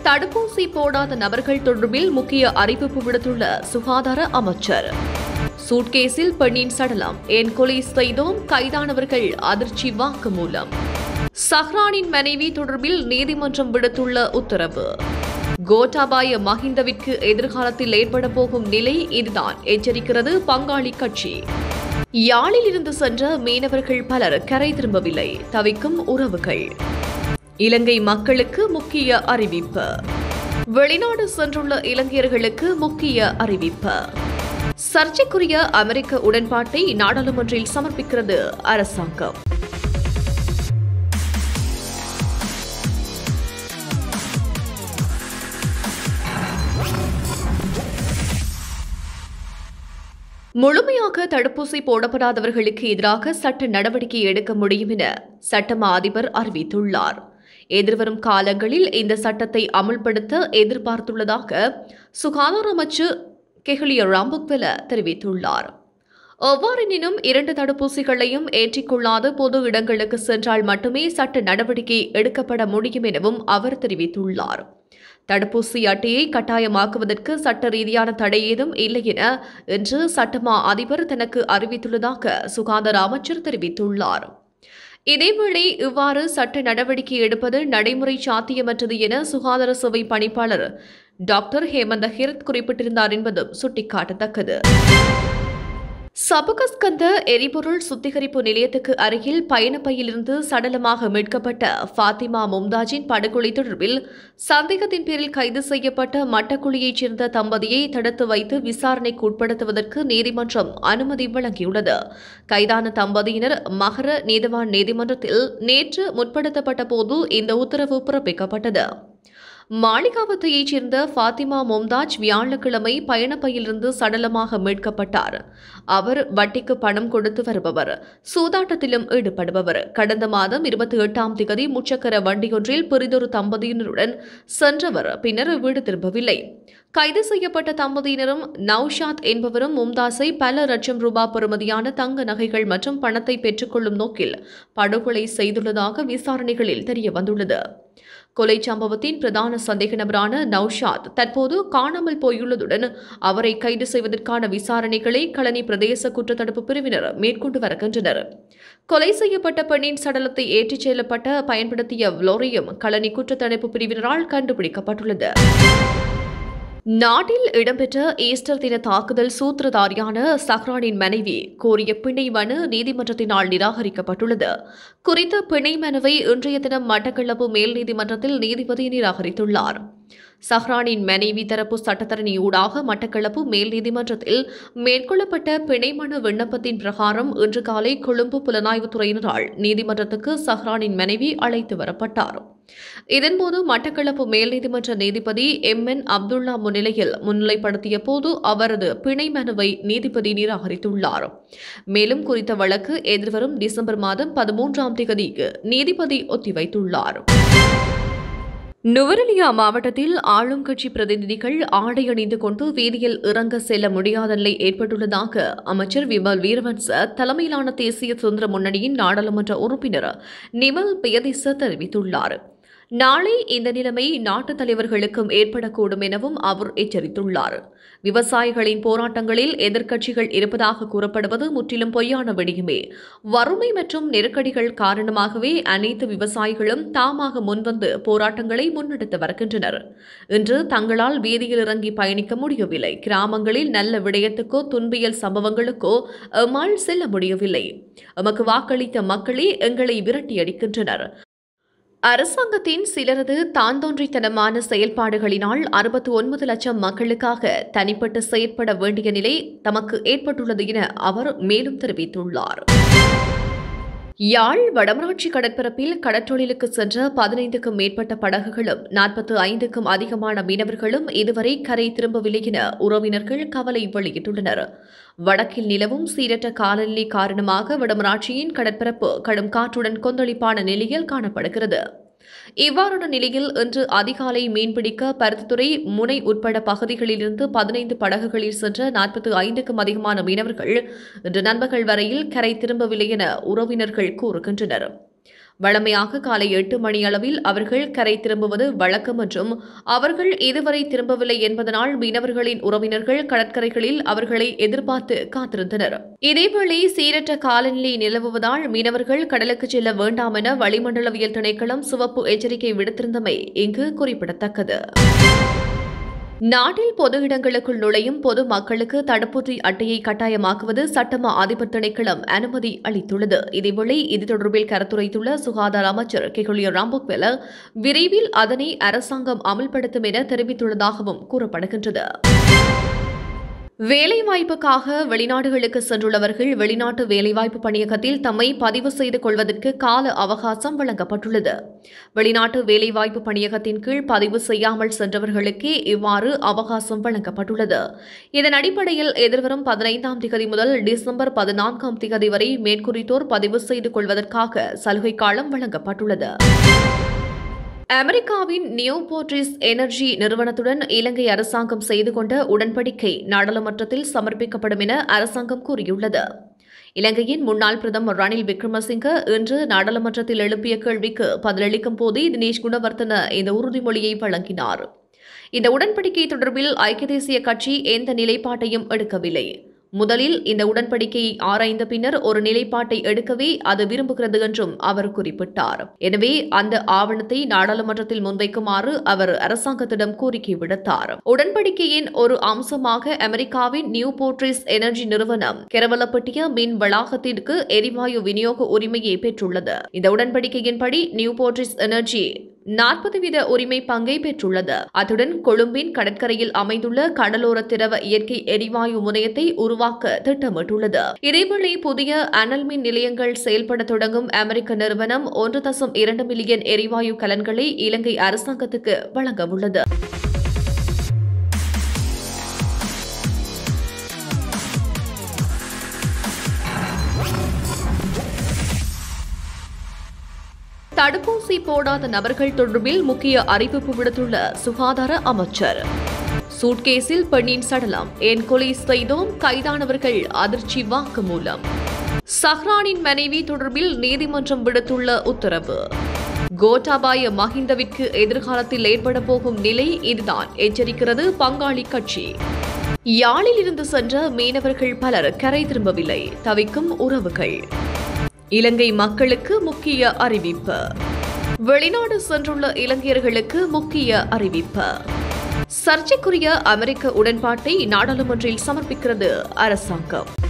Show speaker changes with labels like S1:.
S1: தடுப்பூசி போடாத நபர்கள் தொடர்பில் முக்கிய அறிவிப்பு விடுத்துள்ள சுகாதார அமைச்சர் சூட்கேஸில் பெண்ணின் சடலம் ஏன் கொலை செய்தோம் கைதானவர்கள் அதிர்ச்சி வாக்குமூலம் சஹ்ரானின் மனைவி தொடர்பில் நீதிமன்றம் விடுத்துள்ள உத்தரவு கோட்டாபாய மஹிந்தவிற்கு எதிர்காலத்தில் ஏற்பட போகும் நிலை இதுதான் எச்சரிக்கிறது பங்காளி கட்சி யாழில் இருந்து சென்ற மீனவர்கள் பலர் கரை திரும்பவில்லை தவிக்கும் உறவுகள் இலங்கை மக்களுக்கு முக்கிய அறிவிப்பு வெளிநாடு சென்றுள்ள இலங்கையர்களுக்கு முக்கிய அறிவிப்பு சர்ச்சைக்குரிய அமெரிக்க உடன்பாட்டை நாடாளுமன்றில் சமர்ப்பிக்கிறது அரசாங்கம் முழுமையாக தடுப்பூசி போடப்படாதவர்களுக்கு எதிராக சட்ட நடவடிக்கை எடுக்க முடியும் என சட்டமா அதிபர் அறிவித்துள்ளார் எதிர்வரும் காலங்களில் இந்த சட்டத்தை அமல்படுத்த எதிர்பார்த்துள்ளதாக சுகாதார அமைச்சு கெஹலிய ராம்புக்வெல தெரிவித்துள்ளார் எவ்வாறெனினும் இரண்டு தடுப்பூசிகளையும் ஏற்றிக்கொள்ளாத பொது இடங்களுக்கு சென்றால் மட்டுமே சட்ட நடவடிக்கை எடுக்கப்பட முடியும் எனவும் அவர் தெரிவித்துள்ளார் தடுப்பூசி அட்டையை கட்டாயமாக்குவதற்கு சட்ட ரீதியான தடை ஏதும் இல்லை என இன்று சட்டமா அதிபர் தனக்கு அறிவித்துள்ளதாக சுகாதார அமைச்சர் தெரிவித்துள்ளார் இதேவேளை இவ்வாறு சட்ட நடவடிக்கை எடுப்பது நடைமுறை சாத்தியமற்றது என சுகாதார சேவை பணிப்பாளர் டாக்டர் ஹேமந்த ஹிரத் குறிப்பிட்டிருந்தார் என்பதும் சுட்டிக்காட்டத்தக்கது சபகஸ்கந்த எரிபொருள் சுத்திகரிப்பு நிலையத்துக்கு அருகில் பயணப்பையிலிருந்து சடலமாக மீட்கப்பட்ட ஃபாத்திமா மும்தாஜின் படுகொலை தொடர்பில் சந்தேகத்தின் பேரில் கைது செய்யப்பட்ட மட்டக்குழியைச் சேர்ந்த தம்பதியை தடுத்து வைத்து விசாரணைக்கு உட்படுத்துவதற்கு நீதிமன்றம் அனுமதி வழங்கியுள்ளது கைதான தம்பதியினர் மகர நீதிவான் நீதிமன்றத்தில் நேற்று முற்படுத்தப்பட்ட போது இந்த உத்தரவு பிறப்பிக்கப்பட்டது மாளிகாவத்தையைச் சேர்ந்த ஃபாத்திமா மும்தாஜ் வியாழக்கிழமை பயணப்பையிலிருந்து சடலமாக மீட்கப்பட்டார் அவர் வட்டிக்கு பணம் கொடுத்து வருபவர் சூதாட்டத்திலும் ஈடுபடுபவர் கடந்த மாதம் இருபத்தி எட்டாம் திகதி முச்சக்கர வண்டியொன்றில் பிரிதொரு தம்பதியினருடன் சென்றவர் பின்னர் வீடு திரும்பவில்லை கைது செய்யப்பட்ட தம்பதியினரும் நௌஷாத் என்பவரும் மும்தாஸை பல லட்சம் ரூபாய் பெறுமதியான தங்க நகைகள் மற்றும் பணத்தை பெற்றுக்கொள்ளும் நோக்கில் படுகொலை செய்துள்ளதாக விசாரணைகளில் தெரியவந்துள்ளது கொலை சம்பவத்தின் பிரதான சந்தேக நபரான நௌஷாத் தற்போது காணாமல் போயுள்ளதுடன் அவரை கைது செய்வதற்கான விசாரணைகளை களனி பிரதேச குற்றத்தடுப்பு பிரிவினர் மேற்கொண்டு வருகின்றனர் கொலை செய்யப்பட்ட பெண்ணின் சடலத்தை ஏற்றிச் செல்லப்பட்ட பயன்படுத்திய லோரியும் களனி குற்றத்தடுப்பு பிரிவினரால் கண்டுபிடிக்கப்பட்டுள்ளது நாட்டில் இடம்பெற்ற ஈஸ்டர் தின தாக்குதல் சூத்திரதாரியான சஹ்ரானின் மனைவி கோரிய பிணை மனு நீதிமன்றத்தினால் நிராகரிக்கப்பட்டுள்ளது குறித்த பிணை மனுவை இன்றைய தினம் மட்டக்களப்பு மேல் நீதிமன்றத்தில் நீதிபதி நிராகரித்துள்ளார் சஹ்ரானின் மனைவி தரப்பு சட்டத்தரணி ஊடாக மட்டக்களப்பு மேல் நீதிமன்றத்தில் மேற்கொள்ளப்பட்ட பிணை மனு விண்ணப்பத்தின் பிரகாரம் இன்று காலை கொழும்பு புலனாய்வுத் துறையினரால் நீதிமன்றத்துக்கு சஹ்ரானின் மனைவி அழைத்து வரப்பட்டார் இதன்போது மட்டக்களப்பு மேல் நீதிமன்ற நீதிபதி எம் என் அப்துல்லா முன்னிலையில் முன்னிலைப்படுத்திய போது அவரது பிணை மனுவை நீதிபதி நிராகரித்துள்ளார் மேலும் குறித்த வழக்கு எதிர்வரும் டிசம்பர் மாதம் பதிமூன்றாம் தேதிக்கு நீதிபதி ஒத்திவைத்துள்ளார் நுவரெலியா மாவட்டத்தில் ஆளும் கட்சி பிரதிநிதிகள் ஆடை அணிந்து கொண்டு வீதியில் இறங்க செல்ல முடியாத நிலை ஏற்பட்டுள்ளதாக அமைச்சர் விமல் வீரவன்ச தலைமையிலான தேசிய சுதந்திர முன்னணியின் நாடாளுமன்ற உறுப்பினர் நிமல் பெயதிச தெரிவித்துள்ளார் நாளை இந்த நிலைமை நாட்டுத் தலைவர்களுக்கும் ஏற்படக்கூடும் எனவும் அவர் எச்சரித்துள்ளார் விவசாயிகளின் போராட்டங்களில் எதிர்க்கட்சிகள் இருப்பதாக கூறப்படுவது முற்றிலும் பொய்யான விடயமே வறுமை மற்றும் நெருக்கடிகள் காரணமாகவே அனைத்து விவசாயிகளும் தாமாக முன்வந்து போராட்டங்களை முன்னெடுத்து வருகின்றனர் இன்று தங்களால் வீதியில் இறங்கி பயணிக்க முடியவில்லை கிராமங்களில் நல்ல விடயத்துக்கோ துன்பியல் சம்பவங்களுக்கோ எம்மால் செல்ல முடியவில்லை எமக்கு வாக்களித்த மக்களே எங்களை விரட்டியடிக்கின்றனர் அரசாங்கத்தின் சிலரது தாந்தோன்றித்தனமான செயல்பாடுகளினால் அறுபத்தி ஒன்பது லட்சம் மக்களுக்காக தனிப்பட்டு செயற்பட வேண்டிய நிலை தமக்கு ஏற்பட்டுள்ளது என அவர் மேலும் தெரிவித்துள்ளார் யாழ் வடமராட்சி கடற்பரப்பில் கடற்றொழிலுக்கு சென்ற பதினைந்துக்கும் மேற்பட்ட படகுகளும் நாற்பத்து ஐந்துக்கும் அதிகமான மீனவர்களும் இதுவரை கரை திரும்பவில்லை என உறவினர்கள் கவலை வெளியிட்டுள்ளனர் வடக்கில் நிலவும் சீரற்ற காலநிலை காரணமாக வடமராட்சியின் கடற்பரப்பு கடும் காற்றுடன் கொந்தளிப்பான நிலையில் காணப்படுகிறது இவ்வாறான நிலையில் இன்று அதிகாலை மீன்பிடிக்க பருத்தித்துறை முனை உட்பட பகுதிகளிலிருந்து பதினைந்து படகுகளில் சென்ற நாற்பத்தி ஐந்துக்கும் அதிகமான மீனவர்கள் இன்று நண்பகல் வரையில் கரை திரும்பவில்லை என உறவினர்கள் கூறுகின்றனர் வழமையாக காலை எட்டு மணி அளவில் அவர்கள் கரை திரும்புவது வழக்கம் என்றும் அவர்கள் இதுவரை திரும்பவில்லை என்பதனால் மீனவர்களின் உறவினர்கள் கடற்கரைகளில் அவர்களை எதிர்பார்த்து காத்திருந்தனர் இதேவேளை சீரற்ற காலநிலை நிலவுவதால் மீனவர்கள் கடலுக்கு செல்ல வேண்டாம் என வளிமண்டலவியல் திணைக்களம் சிவப்பு எச்சரிக்கை விடுத்திருந்தமை இங்கு குறிப்பிடத்தக்கது நாட்டில் பொது இடங்களுக்குள் நுழையும் பொது மக்களுக்கு தடுப்பூசி அட்டையை கட்டாயமாக்குவது சட்டமா அதிபர் திணைக்களம் அனுமதி அளித்துள்ளது இதேவேளை இது தொடர்பில் கருத்துரைத்துள்ள சுகாதார அமைச்சர் கெகுலிய ராம்பொக்வெல விரைவில் அதனை அரசாங்கம் அமல்படுத்தும் என தெரிவித்துள்ளதாகவும் கூறப்படுகின்றது வேலைவாய்ப்புக்காக வெளிநாடுகளுக்கு சென்றுள்ளவர்கள் வெளிநாட்டு வேலைவாய்ப்பு பணியகத்தில் தம்மை பதிவு செய்து கொள்வதற்கு கால அவகாசம் வழங்கப்பட்டுள்ளது வெளிநாட்டு வேலைவாய்ப்பு பணியகத்தின் கீழ் பதிவு செய்யாமல் சென்றவர்களுக்கே இவ்வாறு அவகாசம் வழங்கப்பட்டுள்ளது இதன் அடிப்படையில் எதிர்வரும் பதினைந்தாம் திகதி முதல் டிசம்பர் பதினான்காம் திகதி வரை மேற்குறித்தோர் பதிவு செய்து கொள்வதற்காக சலுகை காலம் வழங்கப்பட்டுள்ளது அமெரிக்காவின் நியூ போர்ட்ரிஸ் எனர்ஜி நிறுவனத்துடன் இலங்கை அரசாங்கம் செய்து கொண்ட உடன்படிக்கை நாடாளுமன்றத்தில் சமர்ப்பிக்கப்படும் என அரசாங்கம் கூறியுள்ளது இலங்கையின் முன்னாள் பிரதமர் ரணில் விக்ரமசிங்க இன்று நாடாளுமன்றத்தில் எழுப்பிய கேள்விக்கு பதிலளிக்கும் போதே தினேஷ் குணவர்த்தன இந்த உறுதிமொழியை வழங்கினார் இந்த உடன்படிக்கை தொடர்பில் ஐக்கிய தேசிய கட்சி எந்த நிலைப்பாட்டையும் எடுக்கவில்லை முதலில் இந்த உடன்படிக்கையை ஆராய்ந்த பின்னர் ஒரு நிலைப்பாட்டை எடுக்கவே அது விரும்புகிறது என்றும் அவர் குறிப்பிட்டார் எனவே அந்த ஆவணத்தை நாடாளுமன்றத்தில் முன்வைக்குமாறு அவர் அரசாங்கத்திடம் கோரிக்கை விடுத்தார் உடன்படிக்கையின் ஒரு அம்சமாக அமெரிக்காவின் நியூ போர்ட்ரிஸ் எனர்ஜி நிறுவனம் கெரவலப்பட்டிய மின் வளாகத்திற்கு எரிவாயு விநியோக உரிமையை பெற்றுள்ளது இந்த உடன்படிக்கையின்படி நியூ போர்ட்ரிஸ் எனர்ஜி நாற்பது வீத உரிமை பங்கை பெற்றுள்ளது அத்துடன் கொழும்பின் கடற்கரையில் அமைந்துள்ள கடலோர திரவ இயற்கை எரிவாயு முனையத்தை உருவாக்க திட்டமிட்டுள்ளது இதேவேளை புதிய அனல் மின் நிலையங்கள் செயல்பட தொடங்கும் அமெரிக்க நிறுவனம் ஒன்று தசம் இரண்டு மில்லியன் எரிவாயு கலன்களை இலங்கை அரசாங்கத்துக்கு வழங்க உள்ளது தடுப்பூசி போடாத நபர்கள் தொடர்பில் முக்கிய அறிவிப்பு விடுத்துள்ள சுகாதார அமைச்சர் சூட்கேஸில் பெண்ணின் சடலம் ஏன் கொலை செய்தோம் கைதானவர்கள் அதிர்ச்சி வாக்குமூலம் சஹ்ரானின் மனைவி தொடர்பில் நீதிமன்றம் விடுத்துள்ள உத்தரவு கோட்டாபாய மஹிந்தவிற்கு எதிர்காலத்தில் ஏற்பட போகும் நிலை இதுதான் எச்சரிக்கிறது பங்காளி கட்சி யாழில் இருந்து சென்ற மீனவர்கள் பலர் கரை திரும்பவில்லை தவிக்கும் உறவுகள் இலங்கை மக்களுக்கு முக்கிய அறிவிப்பு வெளிநாடு சென்றுள்ள இலங்கையர்களுக்கு முக்கிய அறிவிப்பு சர்ச்சைக்குரிய அமெரிக்க உடன்பாட்டை நாடாளுமன்றில் சமர்ப்பிக்கிறது அரசாங்கம்